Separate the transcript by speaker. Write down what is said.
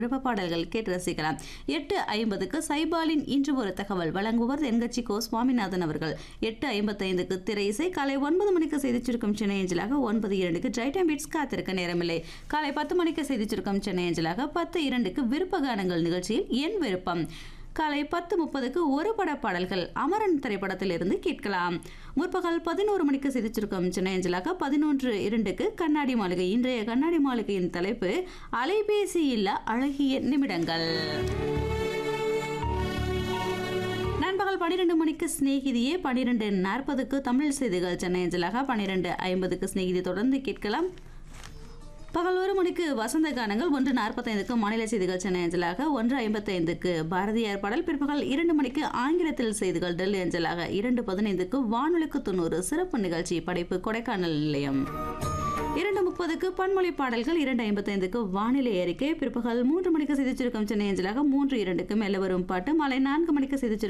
Speaker 1: விருப்ப பாடல்கள் கேட்டு ரசிக்கலாம் எட்டு ஐம்பதுக்கு சைபாலின் இன்று ஒரு தகவல் வழங்குவர் தென்கட்சி கோ சுவாமிநாதன் அவர்கள் எட்டு ஐம்பத்தைந்துக்கு திரை இசை காலை ஒன்பது மணிக்கு செய்திச் சுருக்கம் சென்னை ஏஞ்சலாக ஒன்பது இரண்டுக்கு ட்ரை டைம் பீட்ஸ் காத்திருக்க நேரமில்லை காலை பத்து மணிக்கு செய்திச் சுருக்கம் சென்னை ஏஞ்சலாக பத்து இரண்டுக்கு விருப்ப கானங்கள் நிகழ்ச்சியில் என் விருப்பம் காலை பத்து முப்பதுக்கு ஒரு பட பாடல்கள் அமரன் திரைப்படத்திலிருந்து கேட்கலாம் முற்பகல் பதினோரு மணிக்கு சிரிச்சிருக்கும் சென்னை அஞ்சலாக பதினொன்று இரண்டுக்கு கண்ணாடி மாளிகை இன்றைய கண்ணாடி மாளிகையின் தலைப்பு அலைபேசி இல்ல அழகிய நிமிடங்கள் நண்பகல் பன்னிரெண்டு மணிக்கு சிநேகிதியே பன்னிரெண்டு நாற்பதுக்கு தமிழ் செய்திகள் சென்னை அஞ்சலாக பன்னிரெண்டு ஐம்பதுக்கு சிநேகிதி தொடர்ந்து கேட்கலாம் பகல் ஒரு மணிக்கு வசந்த கானங்கள் ஒன்று நாற்பத்தைந்துக்கு மாநில செய்திகள் சென்னை அஞ்சலாக ஒன்று ஐம்பத்தைந்துக்கு பாரதியார் பாடல் பிற்பகல் இரண்டு மணிக்கு ஆங்கிலத்தில் செய்திகள் டெல்லி அஞ்சலாக இரண்டு பதினைந்துக்கு வானொலிக்கு தொண்ணூறு சிறப்பு நிகழ்ச்சி படைப்பு கொடைக்கானல் நிலையம் இரண்டு முப்பதுக்கு பன்மொழி பாடல்கள் இரண்டு ஐம்பத்தைந்துக்கு வானிலை அறிக்கை பிற்பகல் மூன்று மணிக்கு செய்திச்சிருக்கும் சென்னை அஞ்சலாக மூன்று இரண்டுக்கு மெல்ல வரும் பாட்டு மாலை நான்கு மணிக்கு செய்திச்சிருக்கும்